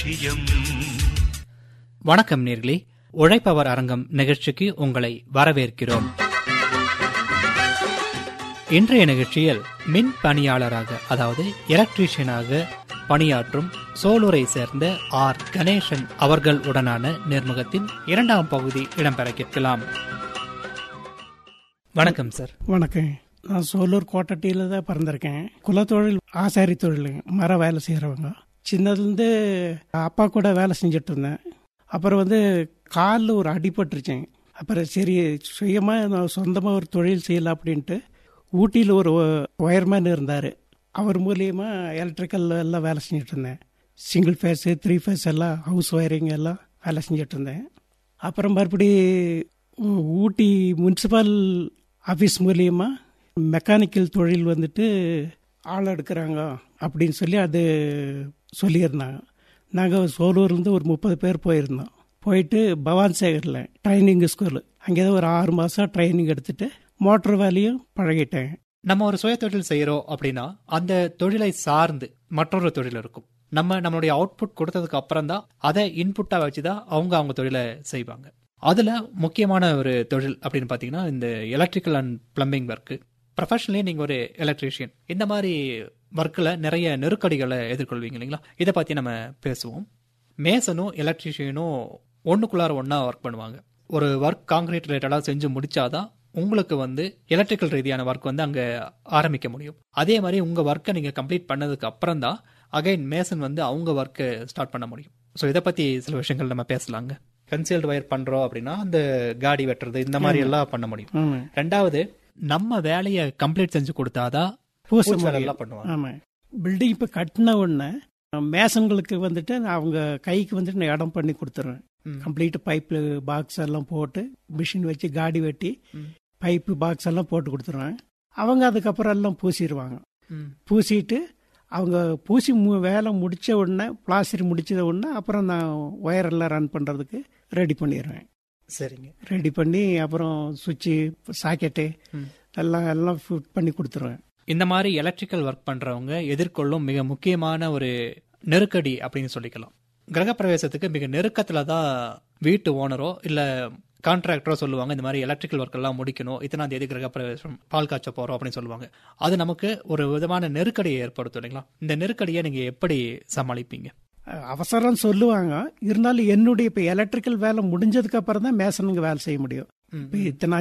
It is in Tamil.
லட்சியம் வணக்கம் நேர்களே உழைப்பவர் அரங்கம் நிகழ்ச்சிக்கு உங்களை வரவேற்கிறோம் இன்றைய நிகழ்ச்சியில் மின் பணியாளராக அதாவது எலக்ட்ரீஷியனாக பணியாற்றும் சோலூரை சேர்ந்த ஆர் கணேசன் அவர்கள் உடனான நேர்முகத்தின் இரண்டாம் பகுதி இடம்பெற கேட்கலாம் வணக்கம் சார் வணக்கம் நான் சோலூர் கோட்டட்டியில் தான் பிறந்திருக்கேன் குலத்தொழில் ஆசாரி தொழில் மர வேலை செய்கிறவங்க சின்னதுலேருந்து அப்பா கூட வேலை செஞ்சுட்டு இருந்தேன் அப்புறம் வந்து காலில் ஒரு அடிபட்டுருச்சேன் அப்புறம் சரி சுயமாக நான் சொந்தமாக ஒரு தொழில் செய்யலாம் அப்படின்ட்டு ஊட்டியில் ஒரு ஒயர்மேன் இருந்தார் அவர் மூலியமாக எலக்ட்ரிக்கல் எல்லாம் வேலை செஞ்சுட்டு இருந்தேன் சிங்கிள் ஃபேஸு த்ரீ ஃபேஸ் எல்லாம் ஹவுஸ் ஒயரிங் எல்லாம் வேலை செஞ்சுட்டு இருந்தேன் அப்புறம் மறுபடி ஊ- ஊட்டி முனிசிபல் ஆஃபீஸ் மூலியமாக மெக்கானிக்கல் தொழில் வந்துட்டு ஆள் எடுக்கிறாங்க அப்படின்னு சொல்லி அது சொல்லியிருந்தாங்க நாங்கள் சோலூர்லேருந்து ஒரு முப்பது பேர் போயிருந்தோம் போயிட்டு பவான் சேகரில் ட்ரைனிங் ஸ்கூல் அங்கே தான் ஒரு ஆறு மாதம் ட்ரைனிங் எடுத்துட்டு மோட்டர் வேலையும் பழகிட்டேன் நம்ம ஒரு சுய தொழில் செய்யறோம் அப்படின்னா அந்த தொழிலை சார்ந்து மற்றொரு தொழில் இருக்கும் நம்ம நம்மளுடைய அவுட்புட் கொடுத்ததுக்கு அப்புறம் தான் அதை இன்புட்டா வச்சுதான் அவங்க அவங்க தொழிலை செய்வாங்க அதுல முக்கியமான ஒரு தொழில் அப்படின்னு பாத்தீங்கன்னா இந்த electrical and plumbing work professionally நீங்க ஒரு எலக்ட்ரீஷியன் இந்த மாதிரி ஒர்க்கில் நிறைய நெருக்கடிகளை எதிர்கொள்வீங்க இல்லைங்களா இதை பத்தி நம்ம பேசுவோம் மேசனும் எலக்ட்ரீஷியனும் ஒண்ணுக்குள்ளார ஒண்ணா ஒர்க் பண்ணுவாங்க ஒரு ஒர்க் காங்கிரீட் ரிலேட்டடாக செஞ்சு முடிச்சாதான் உங்களுக்கு வந்து எலக்ட்ரிக்கல் ரீதியான ஒர்க் வந்து அங்க ஆரம்பிக்க முடியும் அதே மாதிரி உங்க ஒர்க்கை நீங்க கம்ப்ளீட் பண்ணதுக்கு அப்புறம் தான் அகைன் மேசன் வந்து அவங்க ஒர்க்கை ஸ்டார்ட் பண்ண முடியும் ஸோ இதை பத்தி சில விஷயங்கள் நம்ம பேசலாங்க கன்சீல்டு வயர் பண்றோம் அப்படின்னா அந்த காடி வெட்டுறது இந்த மாதிரி எல்லாம் பண்ண முடியும் ஆமாம் ரெண்டாவது நம்ம வேலையை கம்ப்ளீட் செஞ்சு கொடுத்தாதான் பூச பூச்சு வேலை முடியும். எல்லாம் பண்ணுவாங்க ஆமாம் பில்டிங் இப்போ கட்டின உடனே மேசன்களுக்கு வந்துட்டு நான் அவங்க கைக்கு வந்துட்டு நான் இடம் பண்ணி கொடுத்துருவேன் ம். கம்ப்ளீட் பைப்பு பாக்ஸ் எல்லாம் போட்டு மிஷின் வச்சு காடி வெட்டி ம். பைப்பு பாக்ஸ் எல்லாம் போட்டு கொடுத்துருவேன் அவங்க அதுக்கப்புறம் எல்லாம் பூசிடுவாங்க ம். பூசிட்டு அவங்க பூசி மு- வேலை முடிச்ச உடனே பிளாஸ்டர் முடிச்ச உடனே அப்புறம் நான் ஒயர் எல்லாம் ரன் பண்ணுறதுக்கு ரெடி பண்ணிடுவேன் சரிங்க ரெடி பண்ணி அப்புறம் சுவிட்சு சாக்கெட்டு ம். எல்லாம் எல்லாம் ஃபிட் பண்ணி கொடுத்துருவேன் இந்த மாதிரி எலக்ட்ரிக்கல் ஒர்க் பண்றவங்க எதிர்கொள்ளும் மிக முக்கியமான ஒரு நெருக்கடி அப்படின்னு சொல்லிக்கலாம் கிரகப்பிரவேசத்துக்கு மிக நெருக்கத்துல தான் வீட்டு ஓனரோ இல்ல கான்ட்ராக்டரோ சொல்லுவாங்க இந்த மாதிரி எலக்ட்ரிக்கல் ஒர்க் எல்லாம் முடிக்கணும் இத்தனாம் தேதி கிரகப்பிரவேசம் பால் காய்ச்ச போறோம் அப்படின்னு சொல்லுவாங்க அது நமக்கு ஒரு விதமான நெருக்கடியை ஏற்படுத்தும் இல்லைங்களா இந்த நெருக்கடியை நீங்க எப்படி சமாளிப்பீங்க அவசரம் சொல்லுவாங்க இருந்தாலும் என்னுடைய இப்போ எலக்ட்ரிக்கல் வேலை முடிஞ்சதுக்கு அப்புறம் தான் மேசனுங்க வேலை செய்ய முடியும் ம். இப்போ இத்தனை